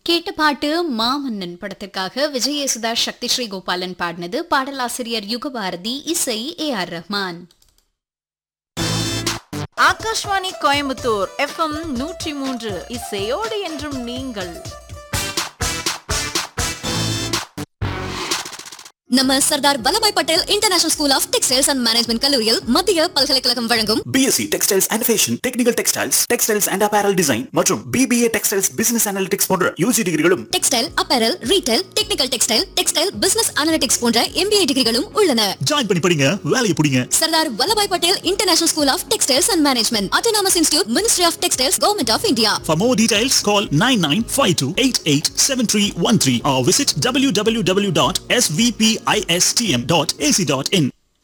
கேட்ட பாட்டு மாமன்னன் படத்திற்காக விஜயசுதா சக்தி ஸ்ரீ கோபாலன் பாடினது பாடலாசிரியர் யுகபாரதி இசை A R Rahman Akashvani Coimbatore FM நூற்றி மூன்று இசையோடு என்றும் நீங்கள் நம்ம Sardar Vallabhbhai Patel international school of textiles and management கல்லூரியில் மத்திய பல்கலைக்கழகம் வழங்கும் BSc textiles and fashion technical textiles textiles and apparel design மற்றும் பிபிஏ டெக்ஸ்டைல்ஸ் பிசினஸ் அனாலிட்டிக்ஸ் போன்ற யூஜி டிகிரிகளும் textile apparel retail technical textile textile business analytics போன்ற எம்பிஏ டிகிரிகளும் உள்ளன ஜாயின் பண்ணி படிங்க வேலையை பிடிங்க Sardar Vallabhbhai Patel international school of textiles and management autonomous institute ministry of textiles government of India For more details, call 9952887313 or visit www.svpistm.ac.in.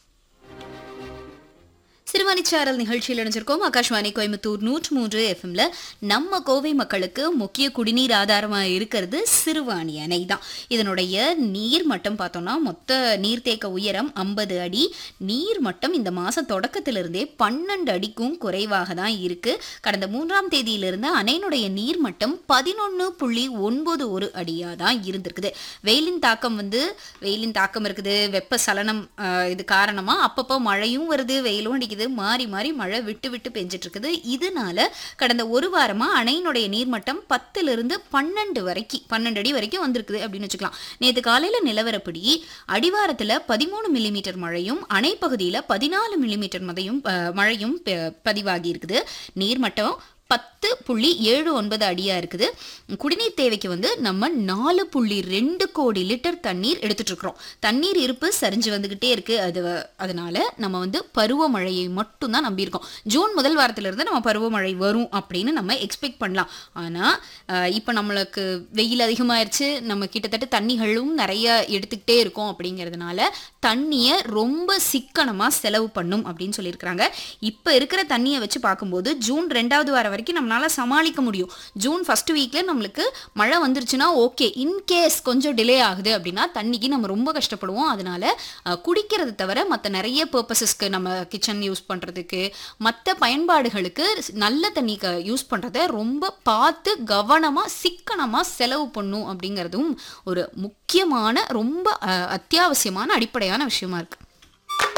சிறுவாணிச்சாரல் நிகழ்ச்சியில் இணைஞ்சிருக்கோம் ஆகாஷ்வாணி கோயம்புத்தூர் நூற்று மூன்று எஃப்எம்ல நம்ம கோவை மக்களுக்கு முக்கிய குடிநீர் ஆதாரமாக இருக்கிறது சிறுவாணி அணை தான் இதனுடைய நீர் மட்டம் பார்த்தோம்னா மொத்த நீர்த்தேக்க உயரம் ஐம்பது அடி நீர் மட்டம் இந்த மாச தொடக்கத்திலிருந்தே பன்னெண்டு அடிக்கும் குறைவாக தான் இருக்கு கடந்த மூன்றாம் தேதியிலிருந்து அணையினுடைய நீர் மட்டம் பதினொன்று புள்ளி ஒன்பது ஒரு அடியாக தான் இருந்திருக்குது வெயிலின் தாக்கம் வந்து வெயிலின் தாக்கம் இருக்குது வெப்ப சலனம் ஆஹ், இது காரணமா அப்பப்போ மழையும் வருது வெயிலும் அடிக்குது மாறி மாறி மழை விட்டு விட்டு பெஞ்சிட்டு இருக்குது இதனால கடந்த ஒரு வாரமா அணையினுடைய நீர்மட்டம் பத்துல இருந்து பன்னெண்டு வரைக்கும் பன்னெண்டு அடி வரைக்கும் வந்திருக்குது அப்படின்னு வச்சுக்கலாம் நேற்று காலையில நிலவரப்படி அடிவாரத்துல பதிமூணு மில்லிமீட்டர் மழையும் அணை பகுதியில பதினாலு மில்லிமீட்டர் மதையும் அஹ், மழையும் ப- பதிவாகி இருக்குது நீர்மட்டம் பத்து புள்ளி ஏழு ஒன்பது அடியா இருக்குது குடிநீர் தேவைக்கு வந்து நம்ம நாலு புள்ளி ரெண்டு கோடி லிட்டர் தண்ணீர் எடுத்துட்டு இருக்கிறோம் தண்ணீர் இருப்பு சரிஞ்சு வந்துகிட்டே இருக்கு அது வ- அதனால நம்ம வந்து பருவமழையை மட்டும் தான் நம்பியிருக்கோம் ஜூன் முதல் வாரத்துல இருந்து நம்ம பருவமழை வரும் அப்படின்னு நம்ம எக்ஸ்பெக்ட் பண்ணலாம் ஆனா அஹ், இப்ப நம்மளுக்கு வெயில் அதிகமாயிருச்சு நம்ம கிட்டத்தட்ட தண்ணிகளும் நிறைய எடுத்துக்கிட்டே இருக்கோம் அப்படிங்கிறதுனால தண்ணியை ரொம்ப சிக்கனமா செலவு பண்ணும் அப்படின்னு சொல்லியிருக்கிறாங்க இப்ப இருக்கிற தண்ணியை வச்சு பார்க்கும்போது ஜூன் ரெண்டாவது வாரம் வரைக்கும் நம்மளால சமாளிக்க முடியும் ஜூன் ஃபர்ஸ்ட் வீக்ல நம்மளுக்கு மழை வந்துருச்சுன்னா ஓகே இன்கேஸ் கொஞ்சம் டிலே ஆகுது அப்படின்னா தண்ணிக்கு நம்ம ரொம்ப கஷ்டப்படுவோம் அதனால அஹ், குடிக்கிறது தவிர மற்ற நிறைய பர்பஸஸ்க்கு நம்ம கிச்சன் யூஸ் பண்றதுக்கு மற்ற பயன்பாடுகளுக்கு நல்ல தண்ணி யூஸ் பண்றத ரொம்ப பார்த்து கவனமா சிக்கனமா செலவு பண்ணும் அப்படிங்கிறதும் ஒரு முக்கியமான ரொம்ப அஹ், அத்தியாவசியமான அடிப்படையான விஷயமா இருக்கு